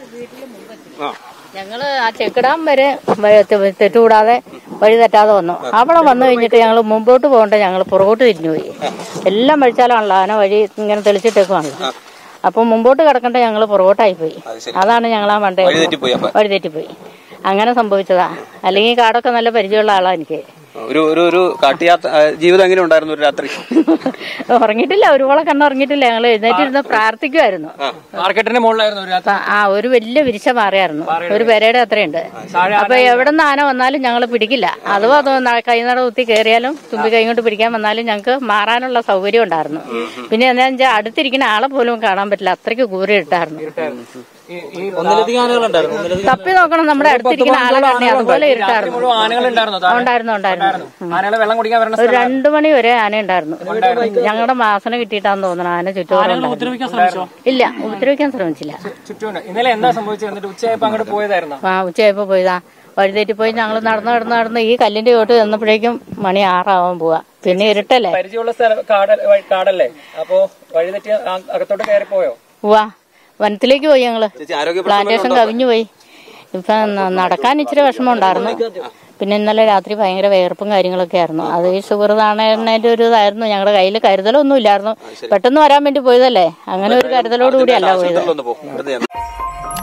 ആ ഞങ്ങള് ആ ചെക്കിടാൻ വരെ വ- തെ- തെറ്റുകൂടാതെ വഴി തെറ്റാതെ വന്നു അവിടെ വന്നു കഴിഞ്ഞിട്ട് ഞങ്ങൾ മുമ്പോട്ട് പോകണ്ട ഞങ്ങൾ പുറകോട്ട് തിരിഞ്ഞു പോയി എല്ലാം വഴിച്ചാലാണല്ലോ ആന വഴി ഇങ്ങനെ തെളിച്ചിട്ടേക്കുവാണല്ലോ അപ്പൊ മുമ്പോട്ട് കിടക്കണ്ട ഞങ്ങൾ പുറകോട്ടായി പോയി അത് ശരി അതാണ് ഞങ്ങൾ ആ മണ്ടേ വഴി തെറ്റിപ്പോയി അപ്പൊ വഴി തെറ്റിപ്പോയി അങ്ങനെ സംഭവിച്ചതാ അല്ലെങ്കിൽ കാടൊക്കെ നല്ല പരിചയമുള്ള ആളാ എനിക്ക് ഒരു ഒരു ഒരു കാട്ടുയാത്ര ആ, ജീവിതം എങ്ങനെ ഉണ്ടായിരുന്നു ഒരു രാത്രി ഉറങ്ങിയിട്ടില്ല ഒരുപാട് കണ്ണ് ഉറങ്ങിയിട്ടില്ല ഞങ്ങൾ എഴുന്നേറ്റിരുന്ന് പ്രാർത്ഥിക്കുമായിരുന്നു മാർക്കറ്റിന്റെ മുകളിലായിരുന്നു ഒരു രാത്രി അപ്പൊ ആ ഒരു വലിയ വിരിച്ച മാറിയായിരുന്നു ഒരു പെരയുടെ അത്രയുണ്ട് അപ്പൊ എവിടെ നിന്ന് ആന വന്നാലും ഞങ്ങൾ പിടിക്കില്ല അഥവാ അത് ന- കൈനട കുത്തി കയറിയാലും തുമ്പി കൈ കൊണ്ട് പിടിക്കാൻ വന്നാലും ഞങ്ങൾക്ക് മാറാനുള്ള സൗകര്യം ഉണ്ടായിരുന്നു പിന്നെ എന്താണെന്ന് വെച്ചാൽ അടുത്തിരിക്കുന്ന ആളെ പോലും കാണാൻ പറ്റില്ല അത്രയ്ക്ക് കൂരി ഇട്ടായിരുന്നു ഈ- ഈ ഒന്നിലധികം ആനകളുണ്ടായിരുന്നു ഒന്നിലധികം തപ്പി നോക്കണം നമ്മുടെ അടുത്തിരിക്കുന്ന ആളെ കാണണേ അതുപോലെ ഇരുട്ടായിരുന്നു മുഴുവൻ ആനകളുണ്ടായിരുന്നു താഴെ. ഉണ്ടായിരുന്നു ഉണ്ടായിരുന്നു ഉം. ആനകളെ വെള്ളം കുടിക്കാൻ വരണ ഒരു രണ്ടു മണി വരെ ആന ഉണ്ടായിരുന്നു ഞങ്ങളുടെ മാസന കിട്ടിയിട്ടാന്ന് തോന്നണം ആന ചുറ്റുപാടും ഉപദ്രവിക്കാൻ ശ്രമിച്ചോ ഇല്ല ഉപദ്രവിക്കാൻ ശ്രമിച്ചില്ല ചുറ്റുമുണ്ട് ഇന്നലെ എന്താ സംഭവിച്ചത് എന്നിട്ട് ഉച്ചയായപ്പോ അങ്ങോട്ട് പോയതായിരുന്നു ആ ഉച്ചയായപ്പോ പോയതാ വഴിതെറ്റിപ്പോയി ഞങ്ങൾ നടന്ന് നടന്ന് നടന്ന് ഈ കല്ലിന്റെ ചോട്ട് ചെന്നപ്പോഴേക്കും മണി ആറാവാൻ പോവാ പിന്നെ ഇരുട്ടല്ലേ പരിചയമുള്ള സ്ഥലം കാട വഴി- കാടല്ലേ അപ്പോ വഴി തെറ്റി ആ- അകത്തോട്ട് കയറി പോയോ പോവാ വനത്തിലേക്ക് പോയി ഞങ്ങള് ചേച്ചി ആരോഗ്യ പ്ലാന്റേഷൻ കവിഞ്ഞു പോയി ഇപ്പൊ ന- നടക്കാൻ ഇച്ചിരി വിഷമം ഉണ്ടായിരുന്നു പിന്നെ ഇന്നലെ രാത്രി ഭയങ്കര വേർപ്പും കാര്യങ്ങളൊക്കെ ആയിരുന്നു അത് ഈ ഷുഗർ താണേന്റെ ഒരു ഇതായിരുന്നു ഞങ്ങളുടെ കയ്യിൽ കരുതലൊന്നും ഇല്ലായിരുന്നു പെട്ടെന്ന് വരാൻ വേണ്ടി പോയതല്ലേ അങ്ങനെ ഒരു കരുതലോടുകൂടിയല്ല പോയത് ഒന്ന് പോ വെറുതെ ഒന്ന്.